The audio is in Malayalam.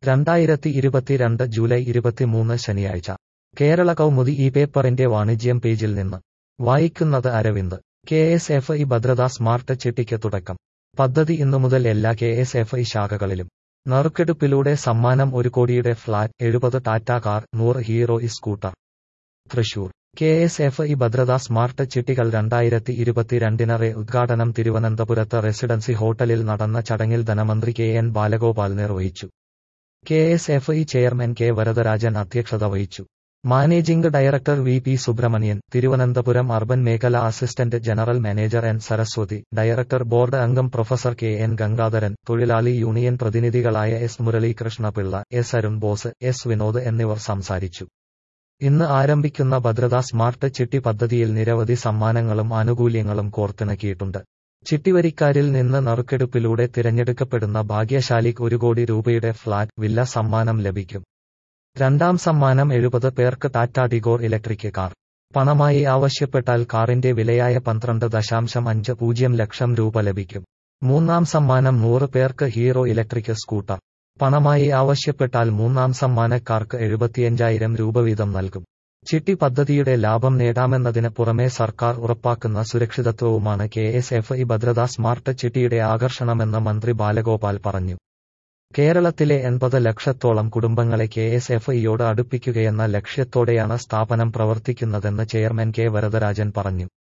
രണ്ടായിരത്തി ഇരുപത്തിരണ്ട് ജൂലൈ ഇരുപത്തിമൂന്ന് ശനിയാഴ്ച കേരള കൗമുദി ഈ പേപ്പറിന്റെ വാണിജ്യം പേജിൽ നിന്ന് വായിക്കുന്നത് Aravind K S F E Bhadratha smart ചിട്ടിക്ക് തുടക്കം പദ്ധതി ഇന്നു മുതൽ എല്ലാ കെ എസ് എഫ് ഇ ശാഖകളിലും നറുക്കെടുപ്പിലൂടെ സമ്മാനം ഒരു കോടിയുടെ ഫ്ളാറ്റ് എഴുപത് ടാറ്റ കാർ നൂറ് Hero e scooter Thrissur K S F E Bhadratha smart ചിട്ടികൾ രണ്ടായിരത്തി ഇരുപത്തിരണ്ടിനറെ ഉദ്ഘാടനം തിരുവനന്തപുരത്ത് റെസിഡൻസി ഹോട്ടലിൽ നടന്ന ചടങ്ങിൽ ധനമന്ത്രി കെ എൻ ബാലഗോപാൽ നിർവഹിച്ചു K S F E chairman K Varadarajan അധ്യക്ഷത വഹിച്ചു managing director V P Subramanian Thiruvananthapuram urban മേഖല assistant general manager N Saraswathi director board അംഗം പ്രൊഫസർ കെ എൻ ഗംഗാധരൻ തൊഴിലാളി യൂണിയൻ പ്രതിനിധികളായ S Muralikrishnapillai S Arun Bose S Vinod എന്നിവർ സംസാരിച്ചു ഇന്ന് ആരംഭിക്കുന്ന ഭദ്രതാ സ്മാർട്ട് ചിട്ടി പദ്ധതിയിൽ നിരവധി സമ്മാനങ്ങളും ആനുകൂല്യങ്ങളും കോർത്തിണക്കിയിട്ടുണ്ട് ചിട്ടിവരിക്കാരിൽ നിന്ന് നറുക്കെടുപ്പിലൂടെ തിരഞ്ഞെടുക്കപ്പെടുന്ന ഭാഗ്യശാലിക്ക് ഒരു കോടി രൂപയുടെ ഫ്ളാറ്റ് വില്ല സമ്മാനം ലഭിക്കും രണ്ടാം സമ്മാനം എഴുപത് പേർക്ക് ടാറ്റ ഡിഗോർ ഇലക്ട്രിക് കാർ പണമായി ആവശ്യപ്പെട്ടാൽ കാറിന്റെ വിലയായ പന്ത്രണ്ട് ദശാംശം അഞ്ച് പൂജ്യം ലക്ഷം രൂപ ലഭിക്കും മൂന്നാം സമ്മാനം നൂറ് പേർക്ക് ഹീറോ ഇലക്ട്രിക് സ്കൂട്ടർ പണമായി ആവശ്യപ്പെട്ടാൽ മൂന്നാം സമ്മാനക്കാർക്ക് എഴുപത്തിയഞ്ചായിരം രൂപ വീതം നൽകും ചിട്ടി പദ്ധതിയുടെ ലാഭം നേടാമെന്നതിന് പുറമെ സർക്കാർ ഉറപ്പാക്കുന്ന സുരക്ഷിതത്വവുമാണ് K S F E Bhadratha smart ചിട്ടിയുടെ ആകർഷണമെന്ന് മന്ത്രി ബാലഗോപാൽ പറഞ്ഞു കേരളത്തിലെ എൺപത് ലക്ഷത്തോളം കുടുംബങ്ങളെ കെ എസ് എഫ് ഇയോട് അടുപ്പിക്കുകയെന്ന ലക്ഷ്യത്തോടെയാണ് സ്ഥാപനം പ്രവർത്തിക്കുന്നതെന്ന് ചെയർമാൻ കെ വരദരാജൻ പറഞ്ഞു